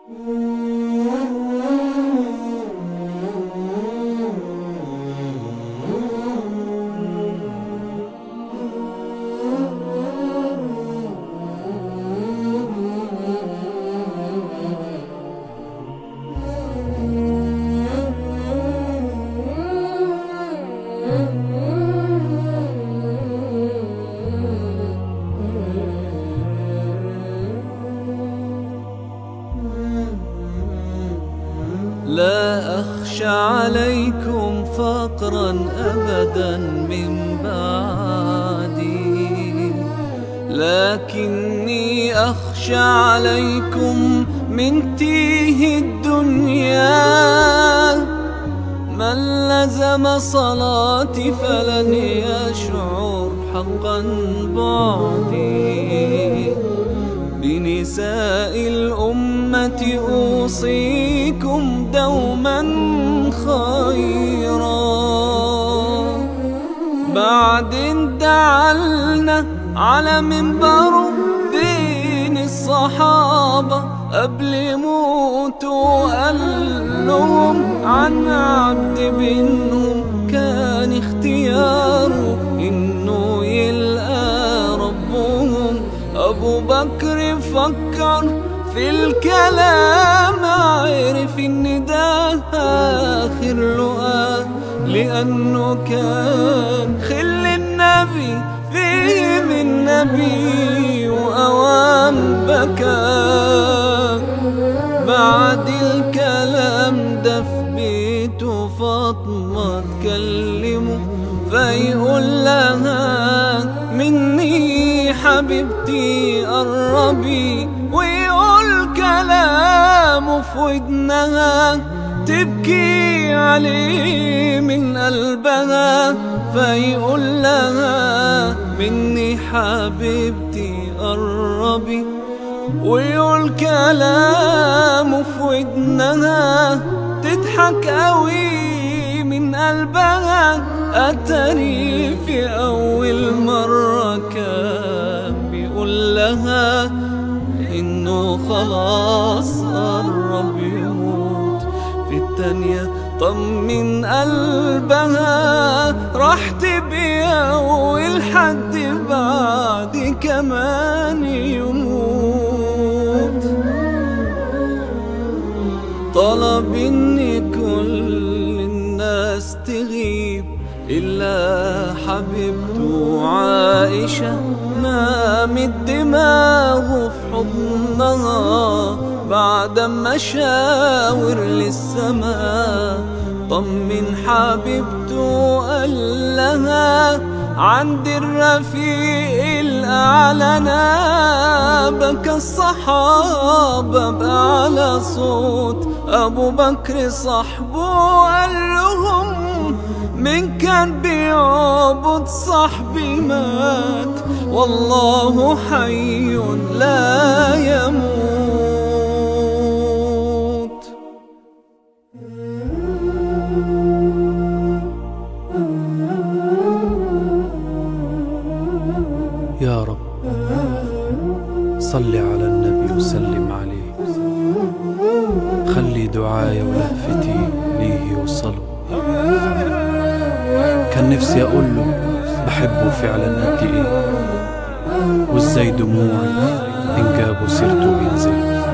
لا أخشى عليكم فقرا أبدا من بعدي لكني أخشى عليكم من تيه الدنيا من لزم صلاتي فلن يشعر حقا بعدي بنساء الأمة أوصيكم دوما خيرا بعد دعلنا على منبر بين الصحابة قبل موتوا قال لهم عن عبد منهم كان اختياره انه يلقى ربهم ابو بكر فكر في الكلام عرف ان ده اخر لقاه لانه كان خل النبي فيه من نبي واوام بكى بعد الكلام ده في بيته فاطمة تكلمه فيقول لها مني حبيبتي قربي ويقول كلامه في ودنها تبكي عليه من قلبها فيقول لها مني حبيبتي قربي ويقول كلامه في ودنها تضحك قوي من قلبها أتري في أول مرة كان بيقول لها إنه خلاص قرب يموت في التانية طمن قلبها راح تبيع والحد بعد كمان يموت طلب ان كل الناس تغيب إلا حبيبته عائشة نامت دماغه في حضنها بعد ما شاور للسماء طمن حبيبته قال لها عند الرفيق الأعلى بكى الصحابة بأعلى صوت أبو بكر صاحبه قال لهم من كان بيعبد صاحبي مات والله حي لا يموت يا رب صل على النبي وسلم عليه خلي دعايا ولهفتي ليه يوصلوا كان نفسي اقول له بحبه فعلا قد ايه وازاي دموعي ان جابوا سيرته بينزلوا